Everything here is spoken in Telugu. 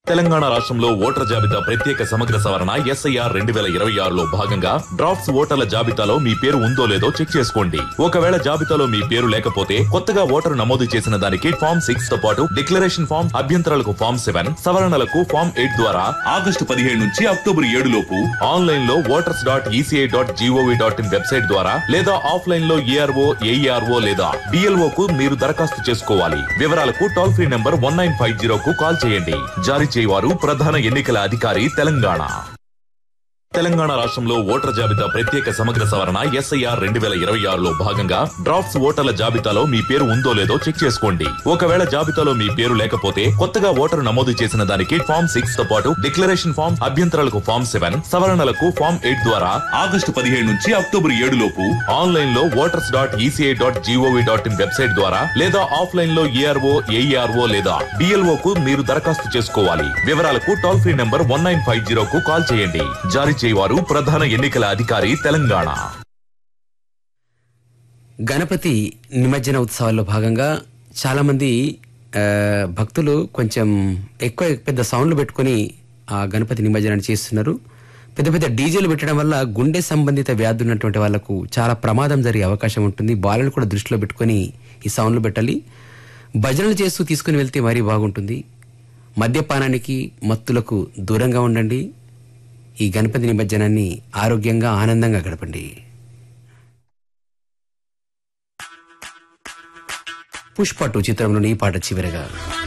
తెలంగాణ రాష్ట్రంలో ఓటర్ల జాబితా ప్రత్యేక సమగ్ర సవరణ ఎస్ఐఆర్ రెండు వేల ఇరవై ఆరులో భాగంగా డ్రాఫ్ట్స్ ఓటర్ల జాబితాలో మీ పేరు ఉందో లేదో చెక్ చేసుకోండి ఒకవేళ జాబితాలో మీ పేరు లేకపోతే కొత్తగా ఓటరు నమోదు చేసిన దానికి ఫామ్ సిక్స్ తో పాటు డిక్లరేషన్ ఫామ్ అభ్యంతరాలకు ఫామ్ సెవెన్ సవరణలకు ఫామ్ ఎయిట్ ద్వారా ఆగస్టు పదిహేడు నుంచి అక్టోబర్ ఏడు లోపు ఆన్లైన్ లో voters dot ECI dot GOV dot in website ద్వారా లేదా ఆఫ్లైన్ లో ఏఆర్ఓ ఏఈఆర్ఓ లేదా డిఎల్ఓ కు మీరు దరఖాస్తు చేసుకోవాలి వివరాలకు toll free number one nine five zero కు కాల్ చేయండి జారీ చేయవారు ప్రధాన ఎన్నికల అధికారి తెలంగాణ తెలంగాణ రాష్ట్రంలో ఓటర్ల జాబితా ప్రత్యేక సమగ్ర సవరణ ఎస్ఐఆర్ రెండు వేల ఇరవై ఆరులో భాగంగా డ్రాఫ్ట్స్ ఓటర్ల జాబితాలో మీ పేరు ఉందో లేదో చెక్ చేసుకోండి ఒకవేళ జాబితాలో మీ పేరు లేకపోతే కొత్తగా ఓటరు నమోదు చేసిన దానికి ఫామ్ సిక్స్ తో పాటు డిక్లరేషన్ ఫామ్ అభ్యంతరాలకు ఫామ్ సెవెన్ సవరణలకు ఫామ్ ఎయిట్ ద్వారా ఆగస్టు పదిహేడు నుంచి అక్టోబర్ ఏడు లోపు ఆన్లైన్ లో voters dot ECI dot GOV dot in website ద్వారా లేదా ఆఫ్లైన్ లో ఏఆర్ఓ ఏఈఆర్ఓ లేదా డిఎల్ఓ కు మీరు దరఖాస్తు చేసుకోవాలి వివరాలకు toll free number one nine five zero కు కాల్ చేయండి జారీ చేయవారు ప్రధాన ఎన్నికల అధికారి తెలంగాణ గణపతి నిమజ్జన ఉత్సవాల్లో భాగంగా చాలామంది ఆ, భక్తులు కొంచెం ఎక్కువ పెద్ద సౌండ్లు పెట్టుకొని ఆ గణపతి నిమజ్జనాన్ని చేస్తున్నారు పెద్ద పెద్ద డీజేలు పెట్టడం వల్ల గుండె సంబంధిత వ్యాధులు ఉన్నటువంటి వాళ్ళకు చాలా ప్రమాదం జరిగే అవకాశం ఉంటుంది బాలను కూడా దృష్టిలో పెట్టుకొని ఈ సౌండ్లు పెట్టాలి భజనలు చేస్తూ తీసుకుని వెళ్తే మరీ బాగుంటుంది మద్యపానానికి మత్తులకు దూరంగా ఉండండి ఈ గణపతి నిమజ్జనాన్ని ఆరోగ్యంగా ఆనందంగా గడపండి పుష్ప టూ చిత్రంలోని ఈ పాట చివరగా